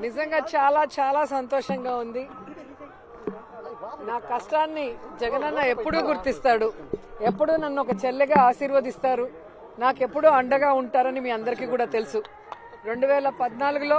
నిజంగా చాలా చాలా సంతోషంగా ఉంది నా కష్టాన్ని జగనన్న ఎప్పుడూ గుర్తిస్తాడు ఎప్పుడూ నన్ను ఒక చెల్లెగా ఆశీర్వదిస్తారు నాకెప్పుడూ అండగా ఉంటారని మీ అందరికీ కూడా తెలుసు రెండు వేల పద్నాలుగులో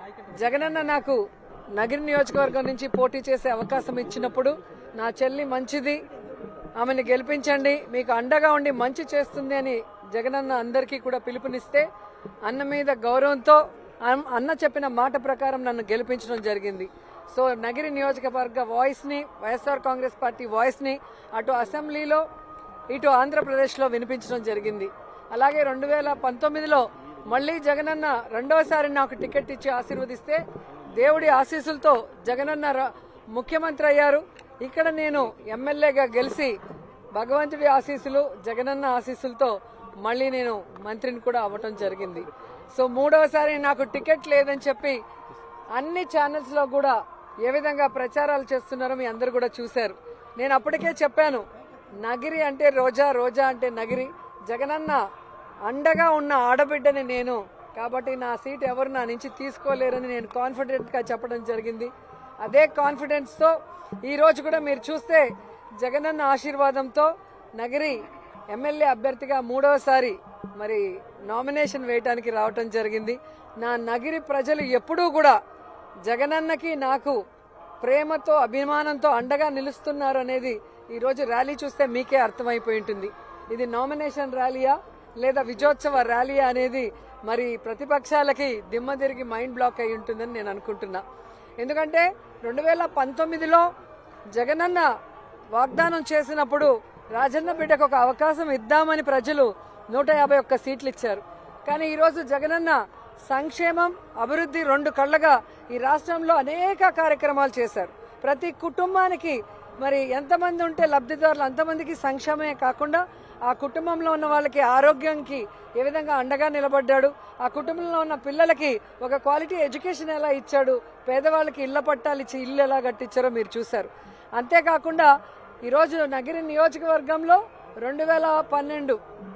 జగనన్న నాకు నగిరి నియోజకవర్గం నుంచి పోటీ చేసే అవకాశం ఇచ్చినప్పుడు నా చెల్లి మంచిది ఆమెను గెలిపించండి మీకు అండగా ఉండి మంచి చేస్తుంది అని జగనన్న అందరికీ కూడా పిలుపునిస్తే అన్న మీద గౌరవంతో అన్- అన్న చెప్పిన మాట ప్రకారం నన్ను గెలిపించడం జరిగింది సో నగిరి నియోజకవర్గ వాయిస్ ని వైఎస్ఆర్ కాంగ్రెస్ పార్టీ వాయిస్ ని అటు అసెంబ్లీలో ఇటు ఆంధ్రప్రదేశ్లో వినిపించడం జరిగింది అలాగే రెండు వేల పంతొమ్మిదిలో మళ్లీ జగనన్న రెండోసారి నాకు టికెట్ ఇచ్చి ఆశీర్వదిస్తే దేవుడి ఆశీస్సులతో జగనన్న ర- ముఖ్యమంత్రి అయ్యారు ఇక్కడ నేను ఎమ్మెల్యేగా గెలిచి భగవంతుడి ఆశీస్సులు జగనన్న ఆశీస్సులతో మళ్ళీ నేను మంత్రిని కూడా అవ్వటం జరిగింది సో మూడవసారి నాకు టికెట్ లేదని చెప్పి అన్ని ఛానల్స్ లో కూడా ఏ విధంగా ప్రచారాలు చేస్తున్నారో మీ అందరు కూడా చూశారు నేను అప్పటికే చెప్పాను నగిరి అంటే రోజా రోజా అంటే నగిరి జగనన్న అండగా ఉన్న ఆడబిడ్డని నేను కాబట్టి నా సీట్ ఎవరు నా నుంచి తీసుకోలేరని నేను కాన్ఫిడెంట్ గా చెప్పడం జరిగింది అదే కాన్ఫిడెన్స్ తో ఈ రోజు కూడా మీరు చూస్తే జగనన్న ఆశీర్వాదంతో నగిరి ఎమ్మెల్యే అభ్యర్థిగా మూడవసారి మరి నామినేషన్ వేయటానికి రావటం జరిగింది నా నగిరి ప్రజలు ఎప్పుడూ కూడా జగనన్నకి నాకు ప్రేమతో అభిమానంతో అండగా నిలుస్తున్నారు అనేది ఈ రోజు ర్యాలీ చూస్తే మీకే అర్థమైపోయి ఉంటుంది ఇది నామినేషన్ ర్యాలీయా లేదా విజయోత్సవ ర్యాలీయా అనేది మరి ప్రతిపక్షాలకి దిమ్మ తిరిగి మైండ్ బ్లాక్ అయి ఉంటుందని నేను అనుకుంటున్నా ఎందుకంటే రెండు వేల పంతొమ్మిదిలో జగనన్న వాగ్దానం చేసినప్పుడు రాజన్న బిడ్డకు ఒక అవకాశం ఇద్దామని ప్రజలు నూట యాభై ఒక్క సీట్లు ఇచ్చారు కానీ ఈరోజు జగనన్న సంక్షేమం అభివృద్ధి రెండు కళ్ళగా ఈ రాష్ట్రంలో అనేక కార్యక్రమాలు చేశారు ప్రతి కుటుంబానికి మరి ఎంతమంది ఉంటే లబ్ధిదారులు అంతమందికి సంక్షేమమే కాకుండా ఆ కుటుంబంలో ఉన్న వాళ్ళకి ఆరోగ్యంకి ఏ విధంగా అండగా నిలబడ్డాడు ఆ కుటుంబంలో ఉన్న పిల్లలకి ఒక క్వాలిటీ ఎడ్యుకేషన్ ఎలా ఇచ్చాడు పేదవాళ్ళకి ఇళ్ల పట్టాలు ఇచ్చి ఇల్లు ఎలా కట్టించారో మీరు చూశారు అంతేకాకుండా ఈరోజు నగిరి నియోజకవర్గంలో రెండు వేల పన్నెండు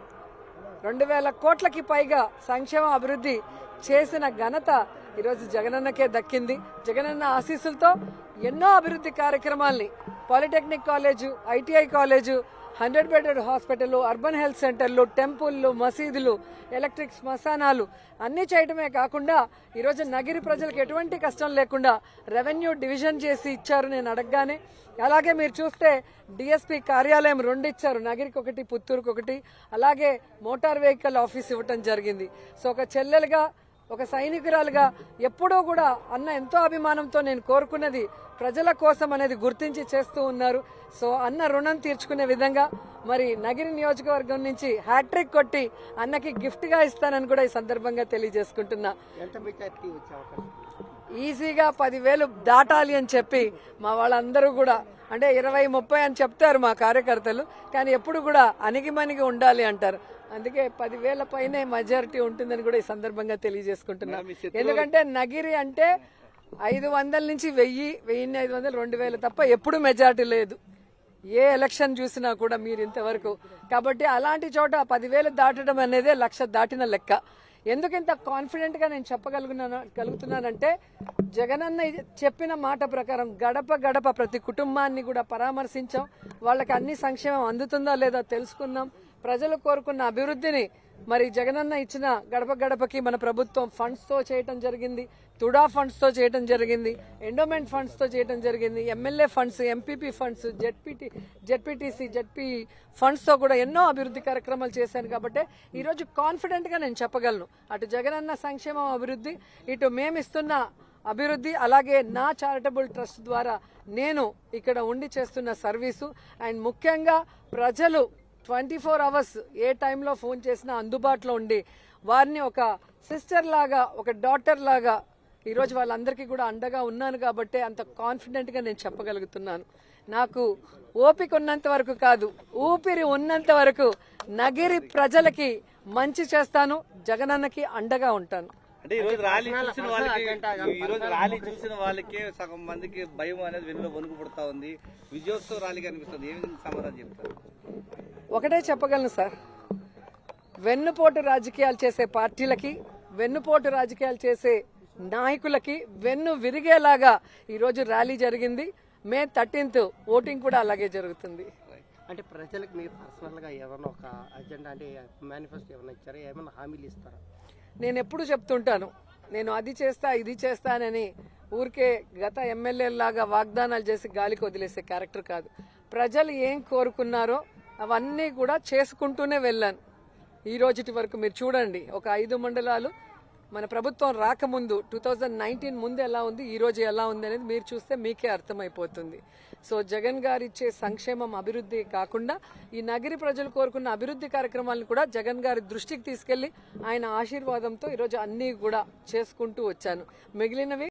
రెండు వేల కోట్లకి పైగా సంక్షేమ అభివృద్ధి చేసిన ఘనత ఈరోజు జగనన్నకే దక్కింది జగనన్న ఆశీస్సులతో ఎన్నో అభివృద్ధి కార్యక్రమాల్ని polytechnic college ITI college hundred bedded hospital urban health సెంటర్లు టెంపుల్లు మసీదులు ఎలక్ట్రిక్ శ్మశానాలు అన్ని చేయటమే కాకుండా ఈరోజు నగిరి ప్రజలకు ఎటువంటి కష్టం లేకుండా రెవెన్యూ డివిజన్ చేసి ఇచ్చారు నేను అడగగానే అలాగే మీరు చూస్తే డిఎస్పీ కార్యాలయం రెండు ఇచ్చారు నగిరికి ఒకటి పుత్తూరుకు ఒకటి అలాగే మోటార్ వెహికల్ ఆఫీస్ ఇవ్వటం జరిగింది సో ఒక చెల్లెలుగా ఒక సైనికురాలుగా ఎప్పుడూ కూడా అన్న ఎంతో అభిమానంతో నేను కోరుకున్నది ప్రజల కోసం అనేది గుర్తించి చేస్తూ ఉన్నారు సో అన్న రుణం తీర్చుకునే విధంగా మరి నగిరి నియోజకవర్గం నుంచి హ్యాట్రిక్ కొట్టి అన్నకి గిఫ్ట్ గా ఇస్తానని కూడా ఈ సందర్భంగా తెలియజేసుకుంటున్నా ఎంత మెజార్టీ వచ్చే అవకాశం ఈజీగా పదివేలు దాటాలి అని చెప్పి మా వాళ్ళందరూ కూడా అంటే ఇరవై ముప్పై అని చెప్తారు మా కార్యకర్తలు కానీ ఎప్పుడు కూడా అణిగిమణిగి ఉండాలి అంటారు అందుకే పదివేల పైనే మెజారిటీ ఉంటుందని కూడా ఈ సందర్భంగా తెలియజేసుకుంటున్నా ఎందుకంటే నగిరి అంటే ఐదు వందల నుంచి వెయ్యి వెయ్యి ఐదు వందలు రెండు వేలు తప్ప ఎప్పుడు మెజారిటీ లేదు ఏ ఎలక్షన్ చూసినా కూడా మీరు ఇంతవరకు కాబట్టి అలాంటి చోట పదివేలు దాటడం అనేదే లక్ష దాటిన లెక్క ఎందుకు ఇంత కాన్ఫిడెంట్ గా నేను చెప్పగలుగుతున్నాను కలుగుతున్నానంటే జగనన్న చెప్పిన మాట ప్రకారం గడప గడప ప్రతి కుటుంబాన్ని కూడా పరామర్శించాం వాళ్ళకి అన్ని సంక్షేమం అందుతుందా లేదా తెలుసుకుందాం ప్రజలు కోరుకున్న అభివృద్ధిని మరి జగనన్న ఇచ్చిన గడప గడపకి మన ప్రభుత్వం ఫండ్స్ తో చేయటం జరిగింది తుడా ఫండ్స్ తో చేయటం జరిగింది ఎండోమెంట్ ఫండ్స్ తో చేయటం జరిగింది MLA funds MPP funds ZPT ZPTC ZP funds తో కూడా ఎన్నో అభివృద్ధి కార్యక్రమాలు చేశాను కాబట్టి ఈ రోజు కాన్ఫిడెంట్ గా నేను చెప్పగలను అటు జగనన్న సంక్షేమం అభివృద్ధి ఇటు మేమిస్తున్న అభివృద్ధి అలాగే నా చారిటబుల్ ట్రస్ట్ ద్వారా నేను ఇక్కడ ఉండి చేస్తున్న సర్వీసు అండ్ ముఖ్యంగా ప్రజలు ట్వంటీ ఫోర్ అవర్స్ ఏ టైంలో ఫోన్ చేసినా అందుబాటులో ఉండి వారిని ఒక సిస్టర్ లాగా ఒక డాటర్ లాగా ఈరోజు వాళ్ళందరికీ కూడా అండగా ఉన్నాను కాబట్టి అంత కాన్ఫిడెంట్ గా నేను చెప్పగలుగుతున్నాను నాకు ఓపిక ఉన్నంత వరకు కాదు ఊపిరి ఉన్నంత వరకు నగిరి ప్రజలకి మంచి చేస్తాను జగనన్నకి అండగా ఉంటాను అంటే ఈ రోజు ర్యాలీ చూసిన వాళ్ళకి ఈ రోజు ర్యాలీ చూసిన వాళ్ళకే సగం మందికి భయం అనేది వెన్నులో వణుకు పుడతా ఉంది విజయోత్సవ ర్యాలీగా అనిపిస్తుంది ఏ విధంగా సమాధానం చెప్తారు ఒకటే చెప్పగలను సార్ వెన్నుపోటు రాజకీయాలు చేసే పార్టీలకి వెన్నుపోటు రాజకీయాలు చేసే నాయకులకి వెన్ను విరిగేలాగా ఈరోజు ర్యాలీ జరిగింది మే థర్టీన్త్ ఓటింగ్ కూడా అలాగే జరుగుతుంది అంటే ప్రజలకు మీరు పర్సనల్ గా ఏమైనా ఒక అజెండా అంటే మేనిఫెస్టో ఏమైనా ఇచ్చారా ఏమైనా హామీలు ఇస్తారా నేను ఎప్పుడు చెప్తుంటాను నేను అది చేస్తా ఇది చేస్తానని ఊరికే గత ఎమ్మెల్యేలాగా వాగ్దానాలు చేసి గాలికి వదిలేసే క్యారెక్టర్ కాదు ప్రజలు ఏం కోరుకున్నారో అవన్నీ కూడా చేసుకుంటూనే వెళ్ళాను ఈ రోజుటి వరకు మీరు చూడండి ఒక ఐదు మండలాలు మన ప్రభుత్వం రాకముందు టూ థౌజండ్ నైన్టీన్ ముందు ఎలా ఉంది ఈ రోజు ఎలా ఉంది అనేది మీరు చూస్తే మీకే అర్థమైపోతుంది సో జగన్ గారు ఇచ్చే సంక్షేమం అభివృద్ధి కాకుండా ఈ నగరి ప్రజలు కోరుకున్న అభివృద్ధి కార్యక్రమాలను కూడా జగన్ గారి దృష్టికి తీసుకెళ్లి ఆయన ఆశీర్వాదంతో ఈరోజు అన్నీ కూడా చేసుకుంటూ వచ్చాను మిగిలినవి